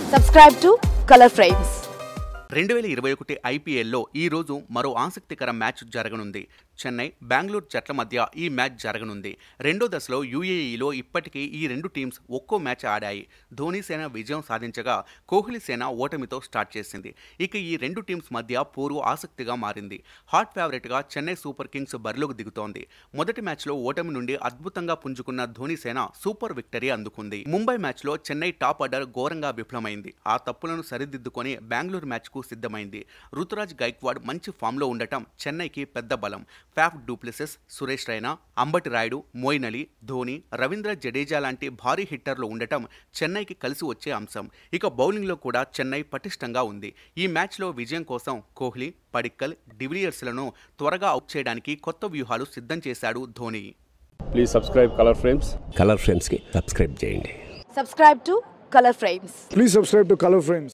Subscribe to Color Frames. రెండు వేల ఇరవై ఒకటి ఐపీఎల్లో ఈ రోజు మరో ఆసక్తికర మ్యాచ్ జరగనుంది చెన్నై బెంగళూరు జట్ల మధ్య ఈ మ్యాచ్ జరగనుంది రెండో దశలో యూఏఈలో ఇప్పటికీ ఈ రెండు టీమ్స్ ఒక్కో మ్యాచ్ ఆడాయి ధోనీ సేన విజయం సాధించగా కోహ్లీ సేన ఓటమితో స్టార్ట్ చేసింది ఇక ఈ రెండు టీమ్స్ మధ్య పోరు ఆసక్తిగా మారింది హాట్ ఫేవరెట్గా చెన్నై సూపర్ కింగ్స్ బరిలోకి దిగుతోంది మొదటి మ్యాచ్లో ఓటమి నుండి అద్భుతంగా పుంజుకున్న ధోనీ సేన సూపర్ విక్టరీ అందుకుంది ముంబై మ్యాచ్లో చెన్నై టాప్ ఆర్డర్ ఘోరంగా విఫలమైంది ఆ తప్పులను సరిదిద్దుకొని బెంగళూరు మ్యాచ్కు సిద్ధమైంది రుతురాజ్ గైక్వాడ్ మంచి ఫామ్లో ఉండటం చెన్నైకి పెద్ద బలం ఫ్యాఫ్ డూప్లెసెస్ సురేష్ రైనా అంబటి రాయుడు మోయిన్ అలీ ధోని రవీంద్ర జడేజా లాంటి భారీ హిట్టర్లు ఉండటం చెన్నైకి కలిసి వచ్చే అంశం ఇక బౌలింగ్లో కూడా చెన్నై పటిష్టంగా ఉంది ఈ మ్యాచ్లో విజయం కోసం కోహ్లీ పడిక్కల్ డివిలియర్స్లను త్వరగా అవుట్ చేయడానికి కొత్త వ్యూహాలు సిద్ధం చేశాడు Dhoni please subscribe colour frames colour ఫ్రేమ్స్కి సబ్స్క్రైబ్ చేయండి Subscribe to Color Frames. Please subscribe to Color Frames.